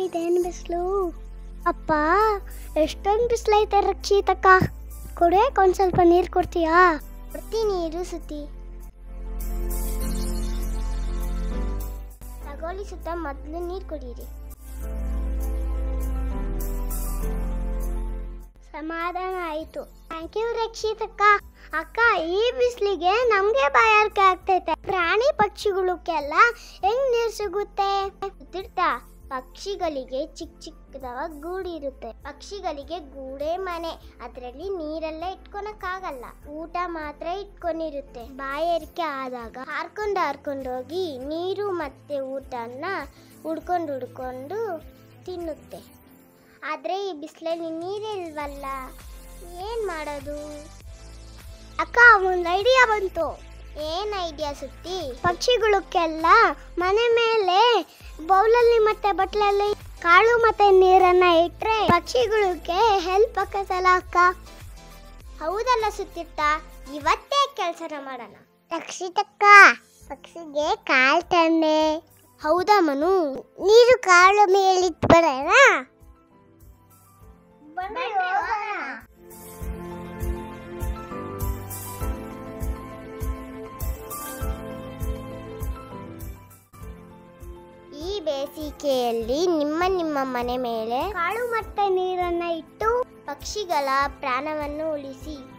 ಇದೇನು ಬಿಸಿಲು ಅಪ್ಪ ಎಷ್ಟೊಂದು ಬಿಸಿಲೈತೆ ರಕ್ಷಿತಕ್ಕ ಕುಡಿಯಕ್ಕೆ ಒಂದು ಸ್ವಲ್ಪ ನೀರು ಕೊಡ್ತೀಯಾ ಕೊಡ್ತೀನಿ ಇರು ಸುತ್ತಿ ತಗೊಳ್ಳಿ ಸುತ್ತ ಮೊದಲು ನೀರು ಕುಡೀರಿ ಸಮಾಧಾನ ಆಯಿತು ಥ್ಯಾಂಕ್ ಯು ರಕ್ಷಿತಕ್ಕ ಅಕ್ಕ ಈ ಬಿಸಿಲಿಗೆ ನಮಗೆ ಬಾಯಾರಿಕೆ ಆಗ್ತೈತೆ ಪ್ರಾಣಿ ಪಕ್ಷಿಗಳಕ್ಕೆಲ್ಲ ಹೆಂಗ್ ನೀರು ಸಿಗುತ್ತೆ ಗೊತ್ತಿರ್ತಾ ಪಕ್ಷಿಗಳಿಗೆ ಚಿಕ್ಕ ಚಿಕ್ಕದವ ಗೂಡು ಇರುತ್ತೆ ಪಕ್ಷಿಗಳಿಗೆ ಗೂಡೇ ಮನೆ ಅದರಲ್ಲಿ ನೀರೆಲ್ಲ ಇಟ್ಕೊಳಕ್ಕಾಗಲ್ಲ ಊಟ ಮಾತ್ರ ಇಟ್ಕೊಂಡಿರುತ್ತೆ ಬಾಯಾರಿಕೆ ಆದಾಗ ಹಾರ್ಕೊಂಡು ಹಾರ್ಕೊಂಡು ಹೋಗಿ ನೀರು ಮತ್ತೆ ಊಟನ ಹುಡ್ಕೊಂಡು ಹುಡ್ಕೊಂಡು ತಿನ್ನುತ್ತೆ ಆದ್ರೆ ಈ ಬಿಸಿಲಲ್ಲಿ ನೀರೇ ಇಲ್ವಲ್ಲ ಏನ್ ಮಾಡೋದು ಅಕ್ಕ ಒಂದು ಐಡಿಯಾ ಬಂತು ಏನ್ ಐಡಿಯಾ ಸುತ್ತಿ ಪಕ್ಷಿಗಳಕ್ಕೆಲ್ಲ ಮನೆ ಮೇಲೆ ಬೌಲಲ್ಲಿ ಮತ್ತೆ ಬಟ್ಲಲ್ಲಿ ಕಾಳು ಮತ್ತೆ ನೀರನ್ನ ಇಟ್ರೆ ಪಕ್ಷಿಗಳಿಗೆ ಹೆಲ್ಪ್ ಆಕತ್ತಲ್ಲ ಅಕ್ಕ ಹೌದಲ್ಲ ಸುತ್ತಿತ್ತ ಇವತ್ತೇ ಕೆಲಸನ ಮಾಡೋಣ ರಕ್ಷಿತಕ್ಕ ಪಕ್ಷಿಗೆ ಕಾಳು ತಂದೆ ಹೌದಾ ಮನು ನೀರು ಕಾಳು ಮೇಲಿಟ್ಟು ಬರೋಣ ಈ ಬೇಸಿಗೆಯಲ್ಲಿ ನಿಮ್ಮ ನಿಮ್ಮ ಮನೆ ಮೇಲೆ ಕಾಳು ಮತ್ತೆ ನೀರನ್ನ ಇಟ್ಟು ಪಕ್ಷಿಗಳ ಪ್ರಾಣವನ್ನು ಉಳಿಸಿ